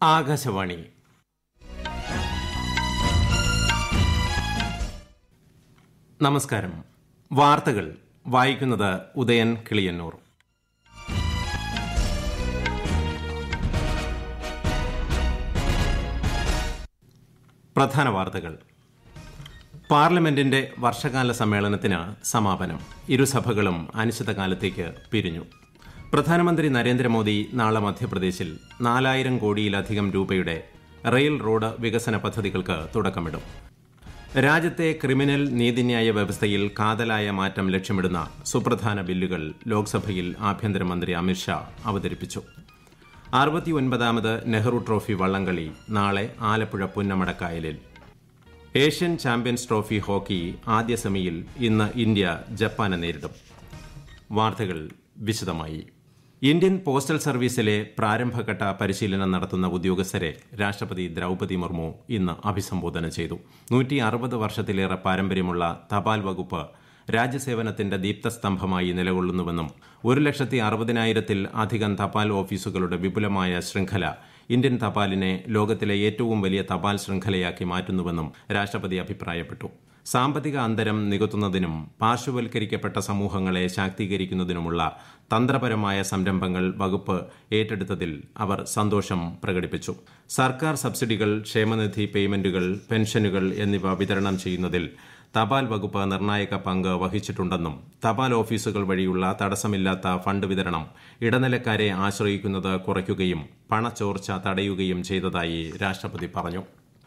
ആകാശവാണി നമസ്കാരം വാർത്തകൾ വായിക്കുന്നത് ഉദയൻ കിളിയന്നൂർ പ്രധാന വാർത്തകൾ പാർലമെന്റിന്റെ വർഷകാല സമ്മേളനത്തിന് സമാപനം ഇരുസഭകളും അനിശ്ചിതകാലത്തേക്ക് പിരിഞ്ഞു പ്രധാനമന്ത്രി നരേന്ദ്രമോദി നാളെ മധ്യപ്രദേശിൽ നാലായിരം കോടിയിലധികം രൂപയുടെ റെയിൽ റോഡ് വികസന പദ്ധതികൾക്ക് തുടക്കമിടും രാജ്യത്തെ ക്രിമിനൽ നീതിന്യായ വ്യവസ്ഥയിൽ കാതലായ മാറ്റം ലക്ഷ്യമിടുന്ന സുപ്രധാന ബില്ലുകൾ ലോക്സഭയിൽ ആഭ്യന്തരമന്ത്രി അമിത്ഷാ അവതരിപ്പിച്ചു അറുപത്തിയൊൻപതാമത് നെഹ്റു ട്രോഫി വള്ളംകളി നാളെ ആലപ്പുഴ പുന്നമടക്കായലിൽ ഏഷ്യൻ ചാമ്പ്യൻസ് ട്രോഫി ഹോക്കി ആദ്യ സെമിയിൽ ഇന്ന് ഇന്ത്യ ജപ്പാനെ നേരിടും വാർത്തകൾ വിശദമായി ഇന്ത്യൻ പോസ്റ്റൽ സർവീസിലെ പ്രാരംഭഘട്ട പരിശീലനം നടത്തുന്ന ഉദ്യോഗസ്ഥരെ രാഷ്ട്രപതി ദ്രൌപതി മുർമു ഇന്ന് അഭിസംബോധന ചെയ്തു നൂറ്റി അറുപത് വർഷത്തിലേറെ പാരമ്പര്യമുള്ള തപാൽ വകുപ്പ് രാജ്യസേവനത്തിന്റെ ദീപ്തസ്തംഭമായി നിലകൊള്ളുന്നുവെന്നും ഒരു ലക്ഷത്തി അറുപതിനായിരത്തിൽ അധികം തപാൽ ഓഫീസുകളുടെ വിപുലമായ ശൃംഖല ഇന്ത്യൻ തപാലിനെ ലോകത്തിലെ ഏറ്റവും വലിയ തപാൽ ശൃംഖലയാക്കി മാറ്റുന്നുവെന്നും രാഷ്ട്രപതി അഭിപ്രായപ്പെട്ടു സാമ്പത്തിക അന്തരം നികത്തുന്നതിനും പാർശ്വവൽക്കരിക്കപ്പെട്ട സമൂഹങ്ങളെ ശാക്തീകരിക്കുന്നതിനുമുള്ള തന്ത്രപരമായ സംരംഭങ്ങൾ വകുപ്പ് ഏറ്റെടുത്തതിൽ അവർ സന്തോഷം പ്രകടിപ്പിച്ചു സർക്കാർ സബ്സിഡികൾ ക്ഷേമനിധി പേയ്മെന്റുകൾ പെൻഷനുകൾ എന്നിവ വിതരണം ചെയ്യുന്നതിൽ തപാൽ വകുപ്പ് നിർണായക പങ്ക് വഹിച്ചിട്ടുണ്ടെന്നും തപാൽ ഓഫീസുകൾ വഴിയുള്ള തടസ്സമില്ലാത്ത ഫണ്ട് വിതരണം ഇടനിലക്കാരെ ആശ്രയിക്കുന്നത് കുറയ്ക്കുകയും പണച്ചോർച്ച തടയുകയും ചെയ്തതായി രാഷ്ട്രപതി പറഞ്ഞു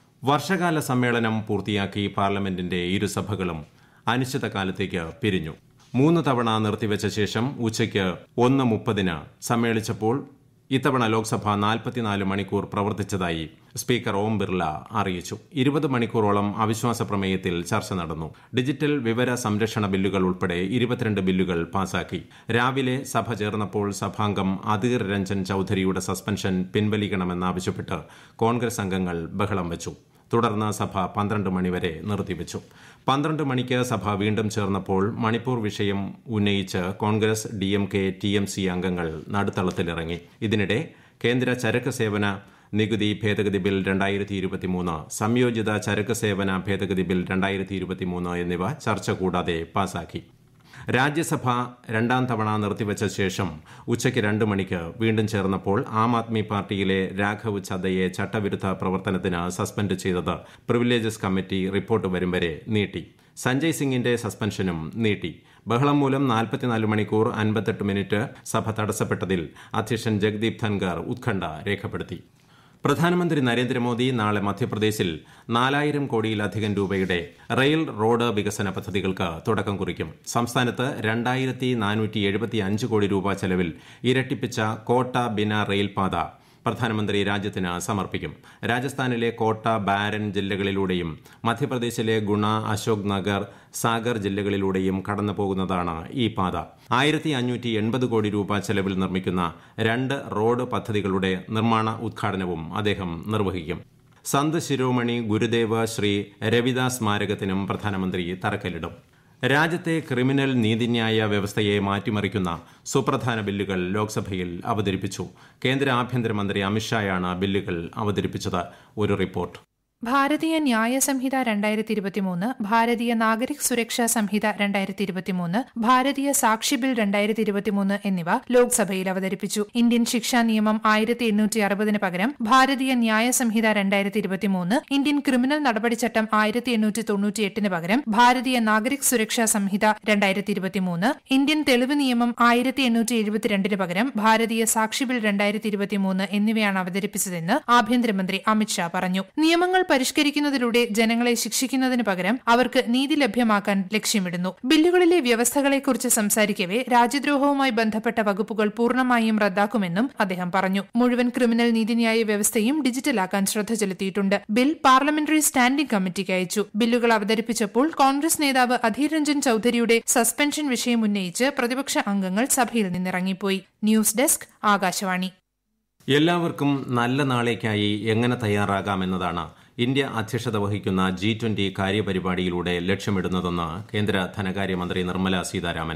വർഷകാല സമ്മേളനം പൂർത്തിയാക്കി പാർലമെന്റിന്റെ ഇരുസഭകളും അനിശ്ചിതകാലത്തേക്ക് പിരിഞ്ഞു മൂന്ന് തവണ നിർത്തിവച്ച ശേഷം ഉച്ചയ്ക്ക് ഒന്ന് മുപ്പതിന് സമ്മേളിച്ചപ്പോൾ ഇത്തവണ ലോക്സഭ നാൽപ്പത്തിനാല് മണിക്കൂർ പ്രവർത്തിച്ചതായി സ്പീക്കർ ഓം ബിർല അറിയിച്ചു ഇരുപത് മണിക്കൂറോളം അവിശ്വാസ പ്രമേയത്തിൽ ചർച്ച നടന്നു ഡിജിറ്റൽ വിവര സംരക്ഷണ ബില്ലുകൾ ഉൾപ്പെടെ ഇരുപത്തിരണ്ട് ബില്ലുകൾ പാസാക്കി രാവിലെ സഭ ചേർന്നപ്പോൾ സഭാംഗം അധീർ രഞ്ജൻ ചൌധരിയുടെ സസ്പെൻഷൻ പിൻവലിക്കണമെന്നാവശ്യപ്പെട്ട് കോൺഗ്രസ് അംഗങ്ങൾ ബഹളം വെച്ചു തുടർന്ന് സഭ പന്ത്രണ്ട് മണിവരെ നിർത്തിവച്ചു പന്ത്രണ്ട് മണിക്ക് സഭ വീണ്ടും ചേർന്നപ്പോൾ മണിപ്പൂർ വിഷയം ഉന്നയിച്ച് Congress D M K T M C അംഗങ്ങൾ നടുത്തളത്തിലിറങ്ങി ഇതിനിടെ കേന്ദ്ര ചരക്ക് സേവന നികുതി ഭേദഗതി ബിൽ രണ്ടായിരത്തി ഇരുപത്തിമൂന്ന് സംയോജിത ചരക്ക് സേവന ഭേദഗതി ബിൽ രണ്ടായിരത്തി ഇരുപത്തിമൂന്ന് എന്നിവ ചർച്ച കൂടാതെ പാസാക്കി രാജ്യസഭ രണ്ടാം തവണ നിർത്തിവച്ച ശേഷം ഉച്ചയ്ക്ക് രണ്ട് മണിക്ക് വീണ്ടും ചേർന്നപ്പോൾ ആം ആദ്മി പാർട്ടിയിലെ രാഘവ് ചദ്ദയെ ചട്ടവിരുദ്ധ പ്രവർത്തനത്തിന് സസ്പെൻഡ് ചെയ്തത് പ്രിവിലേജസ് കമ്മിറ്റി റിപ്പോർട്ട് വരും വരെ നീട്ടി സഞ്ജയ് സിംഗിന്റെ സസ്പെൻഷനും നീട്ടി ബഹളം മൂലം നാൽപ്പത്തിനാല് മണിക്കൂർ അൻപത്തെട്ട് മിനിറ്റ് സഭ തടസ്സപ്പെട്ടതിൽ അധ്യക്ഷൻ ജഗ്ദീപ് ധൻഖർ ഉത്കണ്ഠ രേഖപ്പെടുത്തി പ്രധാനമന്ത്രി നരേന്ദ്രമോദി നാളെ മധ്യപ്രദേശിൽ നാലായിരം കോടിയിലധികം രൂപയുടെ റെയിൽ റോഡ് വികസന പദ്ധതികൾക്ക് തുടക്കം കുറിക്കും സംസ്ഥാനത്ത് രണ്ടായിരത്തി നാനൂറ്റി എഴുപത്തി അഞ്ച് കോടി രൂപ ചെലവിൽ ഇരട്ടിപ്പിച്ച കോട്ട ബിന റെയിൽപാത പ്രധാനമന്ത്രി രാജ്യത്തിന് സമർപ്പിക്കും രാജസ്ഥാനിലെ കോട്ട ബാരൻ ജില്ലകളിലൂടെയും മധ്യപ്രദേശിലെ ഗുണ അശോക് നഗർ സാഗർ ജില്ലകളിലൂടെയും കടന്നു പോകുന്നതാണ് ഈ പാത ആയിരത്തി അഞ്ഞൂറ്റി എൺപത് കോടി രൂപ ചെലവിൽ നിർമ്മിക്കുന്ന രണ്ട് റോഡ് പദ്ധതികളുടെ നിർമ്മാണ ഉദ്ഘാടനവും അദ്ദേഹം നിർവഹിക്കും സന്ത് ശിരോമണി ഗുരുദേവ് ശ്രീ രവിദാസ് സ്മാരകത്തിനും പ്രധാനമന്ത്രി തറക്കല്ലിടും രാജ്യത്തെ ക്രിമിനൽ നീതിന്യായ വ്യവസ്ഥയെ മാറ്റിമറിക്കുന്ന സുപ്രധാന ബില്ലുകൾ ലോക്സഭയിൽ അവതരിപ്പിച്ചു കേന്ദ്ര ആഭ്യന്തരമന്ത്രി അമിത്ഷായാണ് ബില്ലുകൾ അവതരിപ്പിച്ചത് ഒരു റിപ്പോർട്ട് ഭാരതീയ ന്യായ സംഹിത രണ്ടായിരത്തി ഇരുപത്തിമൂന്ന് ഭാരതീയ നാഗരിക് സുരക്ഷാ സംഹിത രണ്ടായിരത്തി ഇരുപത്തിമൂന്ന് ഭാരതീയ സാക്ഷി ബിൽ രണ്ടായിരത്തി ഇരുപത്തിമൂന്ന് എന്നിവ ലോക്സഭയിൽ അവതരിപ്പിച്ചു ഇന്ത്യൻ ശിക്ഷാ നിയമം ആയിരത്തി എണ്ണൂറ്റി അറുപതിന് പകരം ഭാരതീയ ന്യായ സംഹിത രണ്ടായിരത്തി ഇരുപത്തിമൂന്ന് ഇന്ത്യൻ ക്രിമിനൽ നടപടിച്ചട്ടം ആയിരത്തി എണ്ണൂറ്റി തൊണ്ണൂറ്റി എട്ടിന് പകരം ഭാരതീയ നാഗരിക് സുരക്ഷാ സംഹിത രണ്ടായിരത്തി ഇരുപത്തിമൂന്ന് ഇന്ത്യൻ തെളിവ് നിയമം ആയിരത്തി എണ്ണൂറ്റി എഴുപത്തിരണ്ടിന് പകരം ഭാരതീയ സാക്ഷി ബിൽ രണ്ടായിരത്തി ഇരുപത്തിമൂന്ന് എന്നിവയാണ് അവതരിപ്പിച്ചതെന്ന് ആഭ്യന്തരമന്ത്രി അമിത്ഷാ പറഞ്ഞു നിയമങ്ങൾ പരിഷ്കരിക്കുന്നതിലൂടെ ജനങ്ങളെ ശിക്ഷിക്കുന്നതിന് പകരം അവർക്ക് നീതി ലഭ്യമാക്കാൻ ലക്ഷ്യമിടുന്നു ബില്ലുകളിലെ വ്യവസ്ഥകളെക്കുറിച്ച് സംസാരിക്കവെ രാജ്യദ്രോഹവുമായി ബന്ധപ്പെട്ട വകുപ്പുകൾ പൂർണ്ണമായും റദ്ദാക്കുമെന്നും അദ്ദേഹം പറഞ്ഞു മുഴുവൻ ക്രിമിനൽ നീതിന്യായ വ്യവസ്ഥയും ഡിജിറ്റലാക്കാൻ ശ്രദ്ധ ചെലുത്തിയിട്ടുണ്ട് ബിൽ പാർലമെന്ററി സ്റ്റാൻഡിംഗ് കമ്മിറ്റിക്ക് അയച്ചു ബില്ലുകൾ അവതരിപ്പിച്ചപ്പോൾ കോൺഗ്രസ് നേതാവ് അധീർ രഞ്ജൻ ചൌധരിയുടെ സസ്പെൻഷൻ വിഷയം ഉന്നയിച്ച് പ്രതിപക്ഷ അംഗങ്ങൾ സഭയിൽ നിന്നിറങ്ങിപ്പോയി ന്യൂസ് ഡെസ്ക് ആകാശവാണി എല്ലാവർക്കും നല്ല നാളേക്കായി എങ്ങനെ തയ്യാറാകാമെന്നതാണ് ഇന്ത്യ അധ്യക്ഷത വഹിക്കുന്ന ജി ട്വന്റി കാര്യപരിപാടിയിലൂടെ ലക്ഷ്യമിടുന്നതെന്ന് കേന്ദ്ര ധനകാര്യമന്ത്രി നിർമ്മല സീതാരാമൻ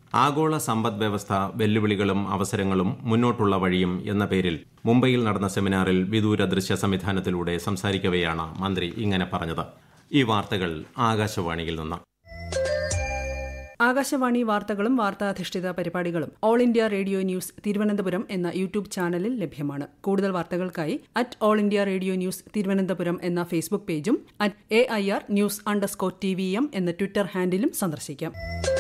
ആഗോള സമ്പദ് വ്യവസ്ഥ വെല്ലുവിളികളും അവസരങ്ങളും മുന്നോട്ടുള്ള വഴിയും എന്ന പേരിൽ മുംബൈയിൽ നടന്ന സെമിനാറിൽ വിദൂര ദൃശ്യ സംവിധാനത്തിലൂടെ സംസാരിക്കവെയാണ് മന്ത്രി ഇങ്ങനെ പറഞ്ഞത് ഈ വാർത്തകൾ ആകാശവാണിയിൽ നിന്ന് ആകാശവാണി വാർത്തകളും വാർത്താധിഷ്ഠിത പരിപാടികളും All India Radio News Thiruvananthapuram എന്ന യൂട്യൂബ് ചാനലിൽ ലഭ്യമാണ് കൂടുതൽ വാർത്തകൾക്കായി at All India Radio News Thiruvananthapuram എന്ന ഫേസ്ബുക്ക് പേജും at A I R news underscore T V M എന്ന ട്വിറ്റർ ഹാൻഡിലും സന്ദർശിക്കാം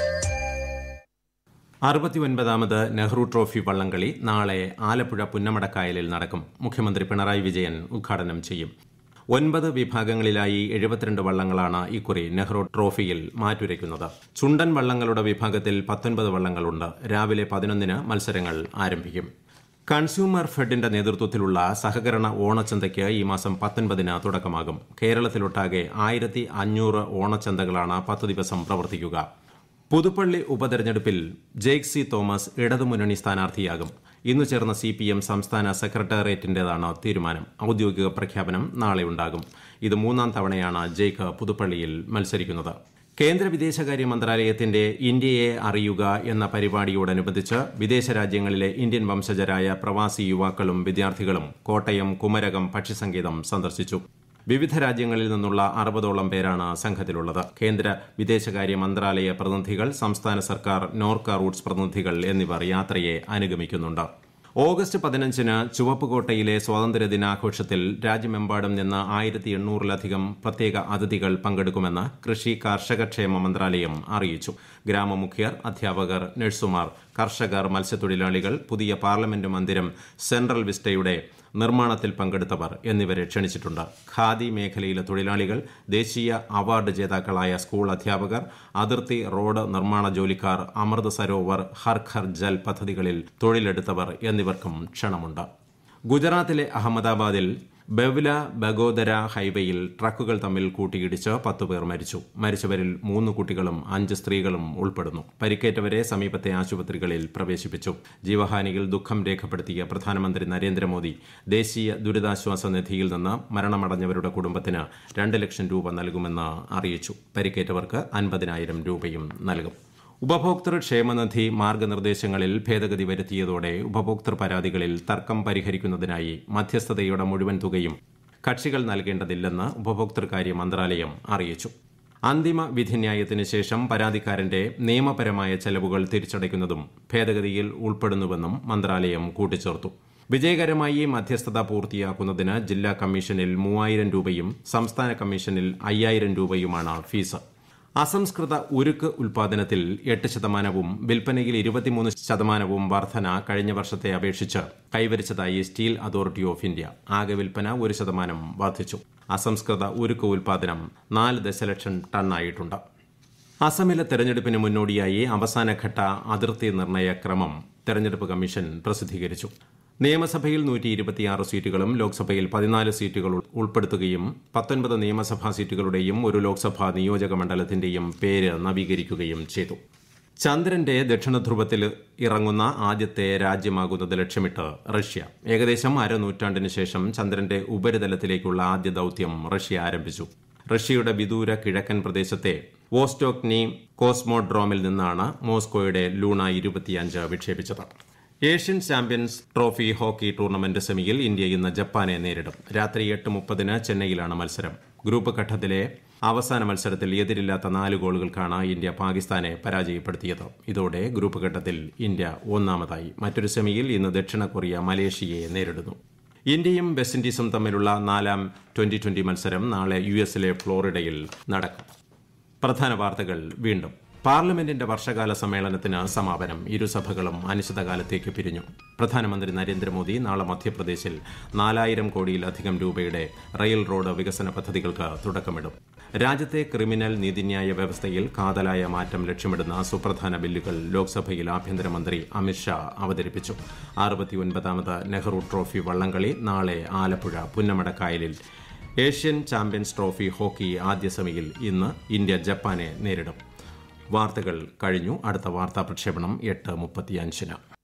അറുപത്തിയൊൻപതാമത് നെഹ്റു ട്രോഫി വള്ളംകളി നാളെ ആലപ്പുഴ പുന്നമടക്കായലിൽ നടക്കും മുഖ്യമന്ത്രി പിണറായി വിജയൻ ഉദ്ഘാടനം ചെയ്യും ഒൻപത് വിഭാഗങ്ങളിലായി എഴുപത്തിരണ്ട് വള്ളങ്ങളാണ് ഇക്കുറി നെഹ്റു ട്രോഫിയിൽ മാറ്റുരയ്ക്കുന്നത് ചുണ്ടൻ വള്ളങ്ങളുടെ വിഭാഗത്തിൽ പത്തൊൻപത് വള്ളങ്ങളുണ്ട് രാവിലെ പതിനൊന്നിന് മത്സരങ്ങൾ ആരംഭിക്കും കൺസ്യൂമർ ഫെഡിന്റെ നേതൃത്വത്തിലുള്ള സഹകരണ ഓണച്ചന്തയ്ക്ക് ഈ മാസം പത്തൊൻപതിന് തുടക്കമാകും കേരളത്തിലൊട്ടാകെ ആയിരത്തി അഞ്ഞൂറ് ഓണച്ചന്തകളാണ് പത്ത് ദിവസം പ്രവർത്തിക്കുക പുതുപ്പള്ളി ഉപതെരഞ്ഞെടുപ്പിൽ ജെയ്ക് സി തോമസ് ഇടതുമുന്നണി സ്ഥാനാർത്ഥിയാകും ഇന്ന് ചേർന്ന സി പി എം സംസ്ഥാന സെക്രട്ടേറിയറ്റിന്റേതാണ് തീരുമാനം ഔദ്യോഗിക പ്രഖ്യാപനം നാളെ ഉണ്ടാകും ഇത് മൂന്നാം തവണയാണ് ജെയ്ക്ക് പുതുപ്പള്ളിയിൽ മത്സരിക്കുന്നത് കേന്ദ്ര വിദേശകാര്യ മന്ത്രാലയത്തിന്റെ ഇന്ത്യയെ അറിയുക എന്ന പരിപാടിയോടനുബന്ധിച്ച് വിദേശ രാജ്യങ്ങളിലെ ഇന്ത്യൻ വംശജരായ പ്രവാസി യുവാക്കളും വിദ്യാർത്ഥികളും കോട്ടയം കുമരകം പക്ഷിസങ്കേതം സന്ദർശിച്ചു വിവിധ രാജ്യങ്ങളിൽ നിന്നുള്ള അറുപതോളം പേരാണ് സംഘത്തിലുള്ളത് കേന്ദ്ര വിദേശകാര്യ മന്ത്രാലയ പ്രതിനിധികൾ സംസ്ഥാന സർക്കാർ നോർക്ക റൂട്ട്സ് പ്രതിനിധികൾ എന്നിവർ യാത്രയെ അനുഗമിക്കുന്നുണ്ട് ഓഗസ്റ്റ് പതിനഞ്ചിന് ചുവപ്പുകോട്ടയിലെ സ്വാതന്ത്ര്യ ദിനാഘോഷത്തിൽ രാജ്യമെമ്പാടും നിന്ന് ആയിരത്തി എണ്ണൂറിലധികം പ്രത്യേക അതിഥികൾ പങ്കെടുക്കുമെന്ന് കൃഷി കർഷകക്ഷേമ മന്ത്രാലയം അറിയിച്ചു ഗ്രാമമുഖ്യർ അധ്യാപകർ നഴ്സുമാർ കർഷകർ മത്സ്യത്തൊഴിലാളികൾ പുതിയ പാർലമെന്റ് മന്ദിരം സെൻട്രൽ വിസ്റ്റയുടെ നിർമ്മാണത്തിൽ പങ്കെടുത്തവർ എന്നിവരെ ക്ഷണിച്ചിട്ടുണ്ട് ഖാദി മേഖലയിലെ തൊഴിലാളികൾ ദേശീയ അവാർഡ് ജേതാക്കളായ സ്കൂൾ അധ്യാപകർ അതിർത്തി റോഡ് നിർമ്മാണ ജോലിക്കാർ അമൃത് സരോവർ ഹർ ഘർ ജൽ പദ്ധതികളിൽ തൊഴിലെടുത്തവർ എന്നിവർക്കും ക്ഷണമുണ്ട് ഗുജറാത്തിലെ അഹമ്മദാബാദിൽ ബെവ്ല ബഗോദര ഹൈവേയിൽ ട്രക്കുകൾ തമ്മിൽ കൂട്ടിയിടിച്ച് പത്തുപേർ മരിച്ചു മരിച്ചവരിൽ മൂന്ന് കുട്ടികളും അഞ്ച് സ്ത്രീകളും ഉൾപ്പെടുന്നു പരിക്കേറ്റവരെ സമീപത്തെ ആശുപത്രികളിൽ പ്രവേശിപ്പിച്ചു ജീവഹാനിയിൽ ദുഃഖം രേഖപ്പെടുത്തിയ പ്രധാനമന്ത്രി നരേന്ദ്രമോദി ദേശീയ ദുരിതാശ്വാസ നിധിയിൽ നിന്ന് മരണമടഞ്ഞവരുടെ കുടുംബത്തിന് രണ്ട് ലക്ഷം രൂപ നൽകുമെന്ന് അറിയിച്ചു പരിക്കേറ്റവർക്ക് അൻപതിനായിരം രൂപയും നൽകും ഉപഭോക്തൃ ക്ഷേമനിധി മാർഗനിർദ്ദേശങ്ങളിൽ ഭേദഗതി വരുത്തിയതോടെ ഉപഭോക്തൃ പരാതികളിൽ തർക്കം പരിഹരിക്കുന്നതിനായി മധ്യസ്ഥതയുടെ മുഴുവൻ തുകയും കക്ഷികൾ നൽകേണ്ടതില്ലെന്ന് ഉപഭോക്തൃകാര്യ മന്ത്രാലയം അറിയിച്ചു അന്തിമ വിധിന്യായത്തിന് ശേഷം പരാതിക്കാരന്റെ നിയമപരമായ ചെലവുകൾ തിരിച്ചടയ്ക്കുന്നതും ഭേദഗതിയിൽ ഉൾപ്പെടുന്നുവെന്നും മന്ത്രാലയം കൂട്ടിച്ചേർത്തു വിജയകരമായി മധ്യസ്ഥത പൂർത്തിയാക്കുന്നതിന് ജില്ലാ കമ്മീഷനിൽ മൂവായിരം രൂപയും സംസ്ഥാന കമ്മീഷനിൽ അയ്യായിരം രൂപയുമാണ് ഫീസ് അസംസ്കൃത ഉരുക്ക് ഉൽപാദനത്തിൽ എട്ട് ശതമാനവും വിൽപ്പനയിൽ ഇരുപത്തിമൂന്ന് ശതമാനവും വർധന കഴിഞ്ഞ വർഷത്തെ അപേക്ഷിച്ച് കൈവരിച്ചതായി സ്റ്റീൽ അതോറിറ്റി ഓഫ് ഇന്ത്യ ആകെ വിൽപ്പന ഒരു ശതമാനം വർദ്ധിച്ചു അസംസ്കൃത ഉരുക്ക് ഉൽപാദനം നാല് ദശലക്ഷം ടണ്ണായിട്ടുണ്ട് അസമിലെ തെരഞ്ഞെടുപ്പിന് മുന്നോടിയായി അവസാനഘട്ട അതിർത്തി നിർണയ ക്രമം തെരഞ്ഞെടുപ്പ് കമ്മീഷൻ പ്രസിദ്ധീകരിച്ചു നിയമസഭയിൽ നൂറ്റി ഇരുപത്തിയാറ് സീറ്റുകളും ലോക്സഭയിൽ പതിനാല് സീറ്റുകൾ ഉൾപ്പെടുത്തുകയും പത്തൊൻപത് നിയമസഭാ സീറ്റുകളുടെയും ഒരു ലോക്സഭാ നിയോജക മണ്ഡലത്തിന്റെയും പേര് നവീകരിക്കുകയും ചെയ്തു ചന്ദ്രന്റെ ദക്ഷിണധ്രുവത്തിൽ ഇറങ്ങുന്ന ആദ്യത്തെ രാജ്യമാകുന്നത് ലക്ഷ്യമിട്ട് റഷ്യ ഏകദേശം അരനൂറ്റാണ്ടിന് ശേഷം ചന്ദ്രന്റെ ഉപരിതലത്തിലേക്കുള്ള ആദ്യ ദൌത്യം റഷ്യ ആരംഭിച്ചു റഷ്യയുടെ വിദൂര കിഴക്കൻ പ്രദേശത്തെ വോസ്റ്റോക്നി കോസ്മോഡ്രോമിൽ നിന്നാണ് മോസ്കോയുടെ ലൂണ ഇരുപത്തിയഞ്ച് വിക്ഷേപിച്ചത് Asian Champions Trophy hockey tournament സെമിയിൽ ഇന്ത്യ ഇന്ന് ജപ്പാനെ നേരിടും രാത്രി എട്ട് മുപ്പതിന് ചെന്നൈയിലാണ് മത്സരം ഗ്രൂപ്പ് ഘട്ടത്തിലെ അവസാന മത്സരത്തിൽ എതിരില്ലാത്ത നാല് ഗോളുകൾക്കാണ് ഇന്ത്യ പാകിസ്ഥാനെ പരാജയപ്പെടുത്തിയത് ഇതോടെ ഗ്രൂപ്പ് ഘട്ടത്തിൽ ഇന്ത്യ ഒന്നാമതായി മറ്റൊരു സെമിയിൽ ഇന്ന് ദക്ഷിണ കൊറിയ മലേഷ്യയെ നേരിടുന്നു ഇന്ത്യയും വെസ്റ്റ് ഇൻഡീസും തമ്മിലുള്ള നാലാം ട്വന്റി ട്വന്റി മത്സരം നാളെ യു എസിലെ ഫ്ലോറിഡയിൽ നടക്കും പ്രധാന വാർത്തകൾ വീണ്ടും പാർലമെന്റിന്റെ വർഷകാല സമ്മേളനത്തിന് സമാപനം ഇരുസഭകളും അനിശ്ചിതകാലത്തേക്ക് പിരിഞ്ഞു പ്രധാനമന്ത്രി നരേന്ദ്രമോദി നാളെ മധ്യപ്രദേശിൽ നാലായിരം കോടിയിലധികം രൂപയുടെ റെയിൽ റോഡ് വികസന പദ്ധതികൾക്ക് തുടക്കമിടും രാജ്യത്തെ ക്രിമിനൽ നീതിന്യായ വ്യവസ്ഥയിൽ കാതലായ മാറ്റം ലക്ഷ്യമിടുന്ന സുപ്രധാന ബില്ലുകൾ ലോക്സഭയിൽ ആഭ്യന്തരമന്ത്രി അമിത്ഷാ അവതരിപ്പിച്ചു അറുപത്തിയൊൻപതാമത് നെഹ്റു ട്രോഫി വള്ളംകളി നാളെ ആലപ്പുഴ പുന്നമടക്കായലിൽ ഏഷ്യൻ ചാമ്പ്യൻസ് ട്രോഫി ഹോക്കി ആദ്യ സെമിയിൽ ഇന്ന് ഇന്ത്യ ജപ്പാനെ നേരിടും വാർത്തകൾ കഴിഞ്ഞു അടുത്ത വാർത്താ പ്രക്ഷേപണം എട്ട് മുപ്പത്തിയഞ്ചിന്